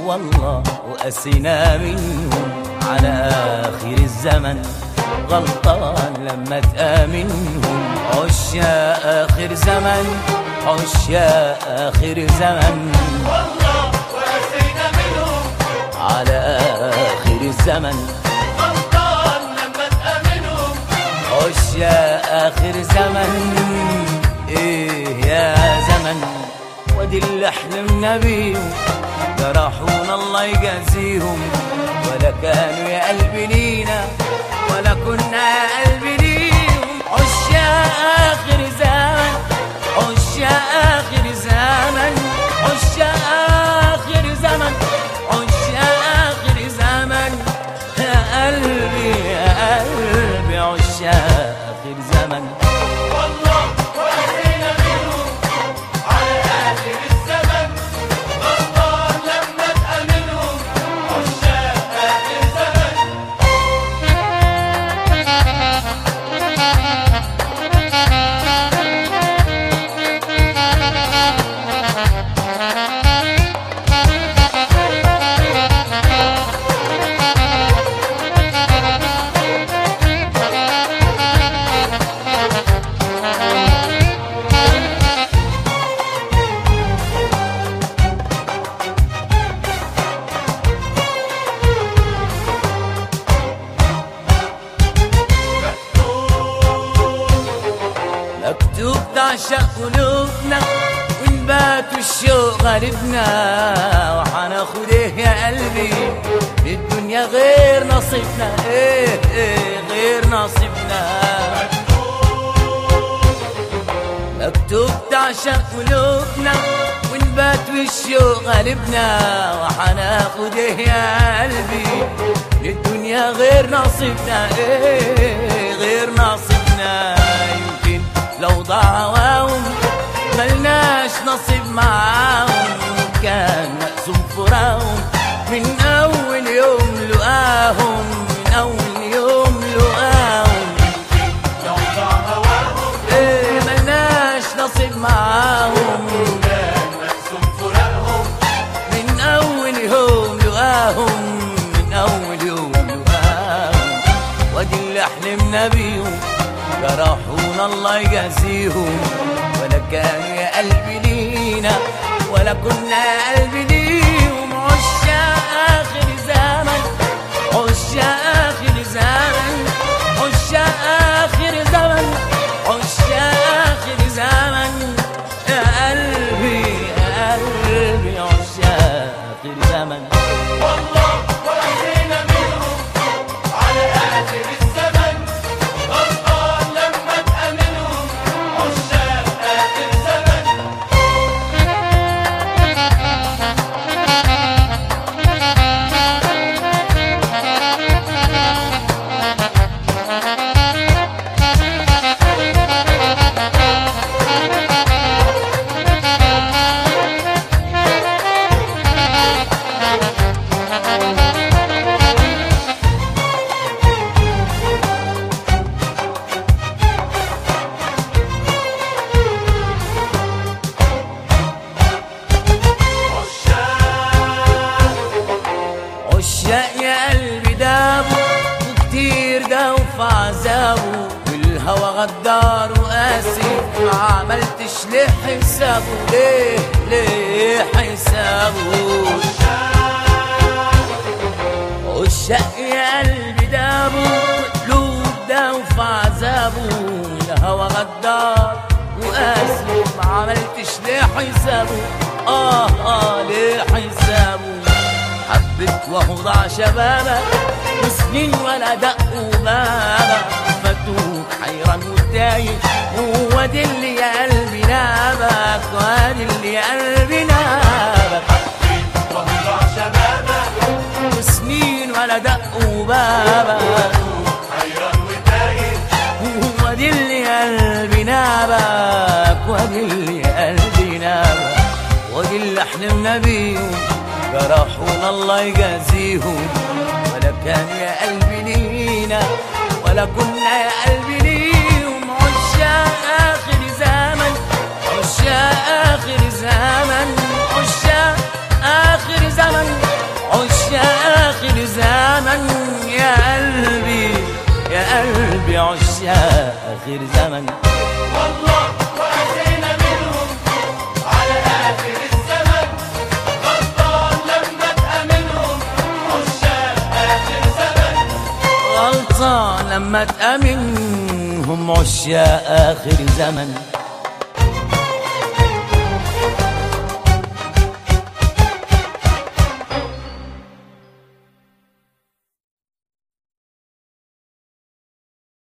والله وقسينا منهم على آخر الزمن غلطان لما تآمنهم عشاق آخر زمن عشاق آخر زمن والله وقسينا منهم على آخر الزمن غلطان لما تأمنهم عشاق آخر زمن إيه يا زمن ودي اللي حلمنا بيهم جرحونا الله يجازيهم ولا كانوا يا قلبي لينا ولا كنا يا قلبي ليهم عشاق آخر زمن عشاق آخر زمن عشاق آخر زمن عشاق آخر زمن يا قلبي يا قلبي عشاق آخر زمن والله وقسينا منهم على آخر الزمن غلطان لما تأمنهم عشاق آخر زمن مكتوب تعشق قلوبنا ونبات الشوق غالبنا وحناخد ايه يا قلبي الدنيا غير نصيبنا ايه ايه غير نصيبنا مكتوب تعشق قلوبنا ونبات بالشوق غالبنا وحناخد ايه يا قلبي الدنيا غير نصيبنا ايه غير نصيبنا يمكن لو ضاع هواهم ملناش نصيب معاهم كان مقسوم فراهم من اول يوم لقاهم من اول يوم لقاهم لو ضاع هواهم ايه ملناش نصيب معاهم كان مقسوم فراقهم من اول يوم لقاهم من اول يوم لقاهم وادي اللي حلمنا بيهم جرحونا الله يجازيهم ولا كانوا يا قلبي لينا ولا كنا يا قلبي ليهم عشاق اخر زمن عشاق اخر زمن عشاق اخر زمن عشاق اخر زمن يا قلبي يا قلبي عشاق اخر زمن والله وقسينا منهم على آخر الزمن غلطان لما تأمنهم عشاق آخر زمن عشاق يا قلبي دابوا وكتير داوا في عذابه والهوى غدار وقاسي ما عملتش ليه حسابه ليه ليه حسابه عشاق يا قلبي دابوا قلوب داوا في عذابه الهوى غدار وقاسي ما عملتش ليه حسابه اه اه ليه حسابه حبت وهو ضاع شبابك وسنين ولا دقوا بابك فتوك حيران وتايه هو دي اللي يا قلبي نابك وادي اللي يا قلبي نابك وضع شبابك وسنين ولا دقوا بابك حيران وتايه هو دي اللي قلبي نابك ودي اللي قلبي نابك ودي اللي حلمنا بيهم جرحونا الله يجازيهم ولا كان يا قلبي لينا ولا كنا يا قلبي ليهم عشاق آخر زمن عشاق آخر زمن عشاق آخر زمن آخر زمن والله وقسينا منهم على آخر الزمن غلطان لما تأمنهم عشاق آخر زمن غلطان لما تأمنهم عشاق آخر زمن